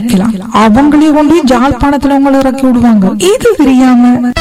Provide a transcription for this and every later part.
நிக்கலாம் அவங்களே கொண்டு போய் ஜாழ்ப்பாணத்துல உங்களை இறக்கி விடுவாங்க இது தெரியாம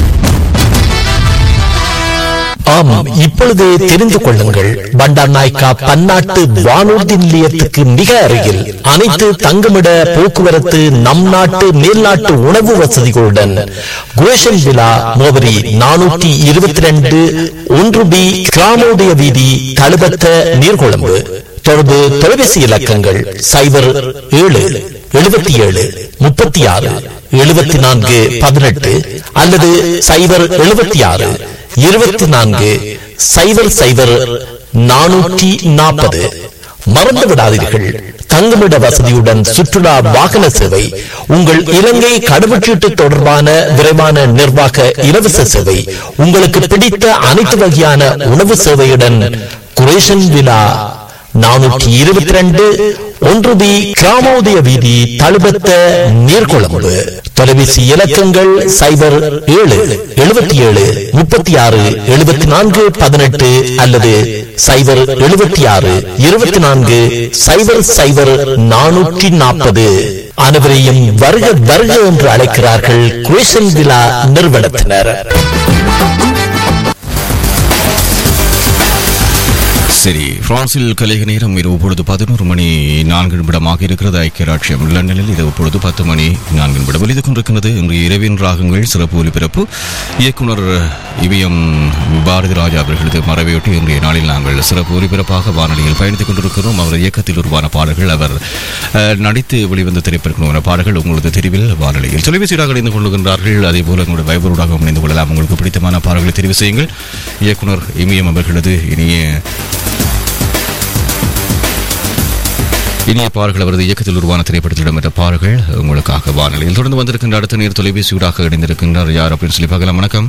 ஆமாம் இப்பொழுது தெரிந்து கொள்ளுங்கள் பண்டார் நாய்க்கா பன்னாட்டு வானூர்தி நிலையத்துக்கு மிக அருகில் அனைத்து தங்குமிட போக்குவரத்து நம் நாட்டு மேல்நாட்டு உணவு வசதிகளுடன் குரேஷன் விழா மோவரி நானூற்றி இருபத்தி ரெண்டு ஒன்று பி கிராமோதய வீதி தழுபத்த நீர்கொழும்பு தொடர்பு தொலைபேசி இலக்கங்கள் சைபர் ஏழு எழுபத்தி ஏழு முப்பத்தி ஆறு எழுபத்தி நான்கு பதினெட்டு அல்லது சைபர் எழுபத்தி ஆறு இருபத்தி நான்கு சைபர் சைபர் நானூற்றி நாற்பது மறந்து விடாதீர்கள் தங்குமிட வசதியுடன் சுற்றுலா வாகன சேவை உங்கள் இலங்கை கடவுச்சீட்டு தொடர்பான விரைவான நிர்வாக இலவச சேவை உங்களுக்கு பிடித்த அனைத்து வகையான உணவு சேவையுடன் குரேஷன் விழா நானூற்றி இருபத்தி ரெண்டு ஒன்று பி கிராமோதய வீதி தழுபத்த நீர்கொழும்பு தொலைபேசி இலக்கங்கள் சைபர் ஏழு எழுபத்தி ஏழு முப்பத்தி ஆறு எழுபத்தி நான்கு பதினெட்டு அல்லது சைபர் எழுபத்தி ஆறு இருபத்தி நான்கு சைபர் சைபர் நானூற்றி நாற்பது அனைவரையும் வருக வருக என்று அழைக்கிறார்கள் குரேஷன் விழா நிறுவனத்தினர் சரி பிரான்சில் கலைக நேரம் இரவு பொழுது பதினோரு மணி நான்கு நிமிடமாக இருக்கிறது ஐக்கிய ராட்சியம் லண்டனில் இது பொழுது பத்து மணி நான்கு நிமிடம் வெளிது கொண்டிருக்கிறது இன்று இரவின் ராகங்கள் சிறப்பு ஒலிபரப்பு இயக்குனர் இவிஎம் பாரதி ராஜா அவர்களது மறைவையொட்டி இன்றைய நாளில் நாங்கள் சிறப்பு ஒலிபரப்பாக வானொலியில் பயணித்துக் கொண்டிருக்கிறோம் அவர் இயக்கத்தில் உருவான பாடல்கள் அவர் அஹ், நடித்து வெளிவந்த திரைப்படங்களுமான பாடல்கள் உங்களது தெரிவில் வானொலியில் தொலைபேசியாக இணைந்து கொள்ளுகின்றார்கள் அதே போல உங்களுடைய வைபரோடாக இணைந்து கொள்ளலாம் உங்களுக்கு பிடித்தமான பாடல்களை தெரிவு செய்யுங்கள் இயக்குனர் இமயம் அவர்களது இனிய இனிய பாடல்கள் அவரது இயக்கத்தில் உருவான திரைப்படத்தில் இடம்பெற்ற பாடல்கள் உங்களுக்காக வானொலியில் தொடர்ந்து வந்திருக்கின்ற அடுத்த நேர் தொலைபேசி ஊடாக இணைந்திருக்கின்றார் யார் அப்படின்னு சொல்லி பார்க்கலாம் வணக்கம்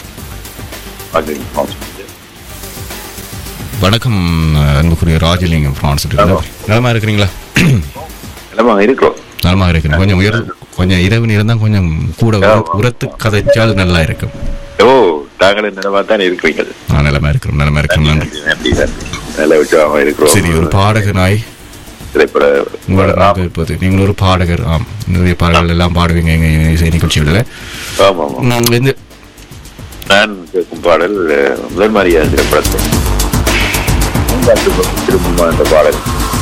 வணக்கம் அன்புக்குரிய ராஜலிங்கம் பிரான்ஸ் நலமா இருக்கிறீங்களா நிலமா இருக்கிறோம் நலமாக இருக்கிறேன் கொஞ்சம் உயர் கொஞ்சம் இரவு நேரம் தான் கொஞ்சம் கூட உர- உரத்து கதைச்சால் நல்லா இருக்கும் ஓ தாங்களும் நிலமா தான் இருக்கிறீங்க நான் நலமா இருக்கிறோம் நலமா இருக்கிறோம் நன்றி நன்றி நன்றி நல்ல விஷயமா இருக்கிறோம் சரி ஒரு பாடகனாய் திரைப்பட உங்களோட நாக்கு இருப்பது நீங்கள் ஒரு பாடகர் ஆம் நிறைய பாடல்கள் எல்லாம் பாடுவீங்க எங்க இசை நிகழ்ச்சிகளில் ஆமா ஆமா நான் வந்து நான் கேட்கும் பாடல் அஹ், முதல் மாதிரியா திரைப்படத்தில் பூங்காற்று பக்கம் திரும்புமா என்ற பாடல்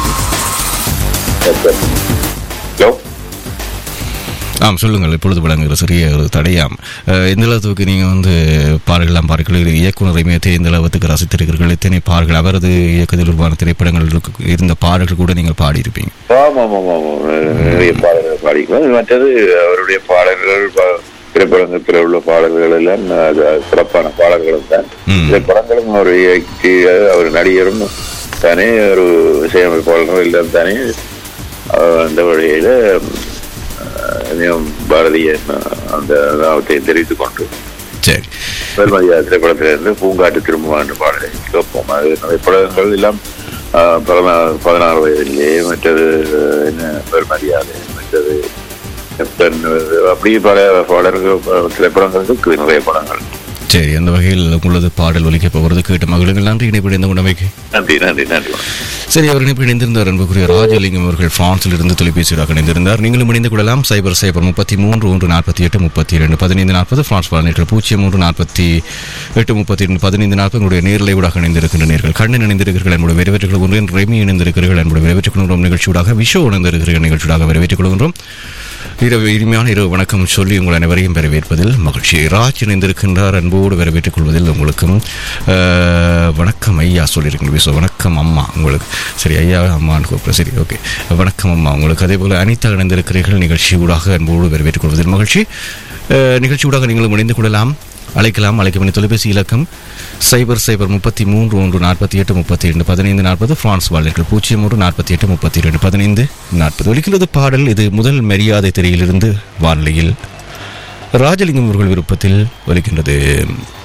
ஹலோ ஆம் சொல்லுங்கள் இப்பொழுது விளங்குகிற சிறிய ஒரு தடையாம் அஹ், எந்த அளவுக்கு நீங்கள் வந்து பாடல்கள்லாம் பாடல்கள் இயக்குனரையுமே எந்த அளவுக்கு ரசித்திருக்கிறீர்கள் எத்தனை பாடல்கள் அவரது இயக்கத்தில் உருவான திரைப்படங்கள் இருக்கு- இருந்த பாடல்கள் கூட நீங்கள் பாடியிருப்பீங்க ஆமா ஆமா ஆமா ஆமா நிறைய பாடல்கள் பாடிக்குவோம் மற்றது அவருடைய பாடல்கள் ப- திரைப்படத்தில் உள்ள பாடல்கள் எல்லாம் அது சிறப்பான பாடல்களும் தான் ம். திரைப்படங்களும் ஒரு இயக்கி அவர் நடிகரும் தானே ஒரு இசையமைப்பாளரும் எல்லாம் தானே அஹ் அந்த வழியில அஹ், இனியும் பாரதிய அந்த அவத்தை தெரிவித்துக் கொண்டு சரி பெருமதியா திரைப்படத்திலிருந்து பூங்காட்டு திரும்புவான் என்ற பாடலை கேட்போம் அது நிறைய படங்கள் எல்லாம் ஆஹ், பதினா- பதினாறு வயதிலேயே மற்றது அஹ், என்ன பெருமதியாது மற்றது கேப்டன் அப்படி பல பாடல்கள் ப- திரைப்படங்கள் இருக்கு நிறைய படங்கள் சரி அந்த வகையில் உங்களது பாடல் ஒலிக்க போகிறது கேட்ட மகளுங்கள் நன்றி இணைப்பிடைந்த உடமைக்கு நன்றி நன்றி நன்றி சரி அவர் இணைப்பு இணைந்திருந்தார் அன்புக்குரிய ராஜலிங்கம் அவர்கள் பிரான்சில் இருந்து தொலைபேசியாக இணைந்திருந்தார் நீங்களும் இணைந்து கொள்ளலாம் சைபர் சைபர் முப்பத்தி மூன்று ஒன்று நாற்பத்தி எட்டு முப்பத்தி இரண்டு பதினைந்து நாற்பது பிரான்ஸ் பாலனேற்று பூஜ்ஜியம் மூன்று நாற்பத்தி எட்டு முப்பத்தி இரண்டு பதினைந்து நாற்பது உங்களுடைய நேரிலை ஊடாக இணைந்திருக்கின்ற நேர்கள் கண்ணன் இணைந்திருக்கிறீர்கள் என்னுடைய வரவேற்றுக் கொள்கின்றோம் ரெமி இணைந்திருக்கிறீர்கள் என்னுடைய வரவேற்றுக் கொள்கின்றோம் நிகழ்ச்சியூடாக விஷோ இணைந்திருக்கிற நிகழ்ச்சியூடாக வரவேற்றுக் கொள்கின்றோம் இரவு இனிமையான இரவு வணக்கம் சொல்லி உங்கள் அனைவரையும் வரவேற்பதில் மகிழ்ச்சி ராஜ் இணைந்திருக்கின்றார் அன்போடு வரவேற்றுக் கொள்வதில் உங்களுக்கும் அஹ், வணக்கம் ஐயா சொல்லியிருக்கீங்க விசோ வணக்கம் அம்மா உங்களுக்கு சரி ஐயா அம்மான்னு கூப்பிட்றேன் சரி ஓகே வணக்கம் அம்மா உங்களுக்கு அதே போல் அனிதா இணைந்திருக்கிறீர்கள் நிகழ்ச்சி ஊடாக அன்போடு வரவேற்றுக் கொள்வதில் மகிழ்ச்சி அஹ், நிகழ்ச்சி ஊடாக நீங்களும் இணைந்து கொள்ளலாம் அழைக்கலாம் அழைக்க வேண்டிய தொலைபேசி இலக்கம் சைபர் சைபர் முப்பத்தி மூன்று ஒன்று நாற்பத்தி எட்டு முப்பத்தி இரண்டு பதினைந்து நாற்பது பிரான்ஸ் வாழ்நாட்கள் பூஜ்ஜியம் மூன்று நாற்பத்தி எட்டு முப்பத்தி இரண்டு பதினைந்து நாற்பது ஒலிக்கிறது பாடல் இது முதல் மரியாதை திரையிலிருந்து வானொலியில் ராஜலிங்கம் அவர்கள் விருப்பத்தில் ஒலிக்கின்றது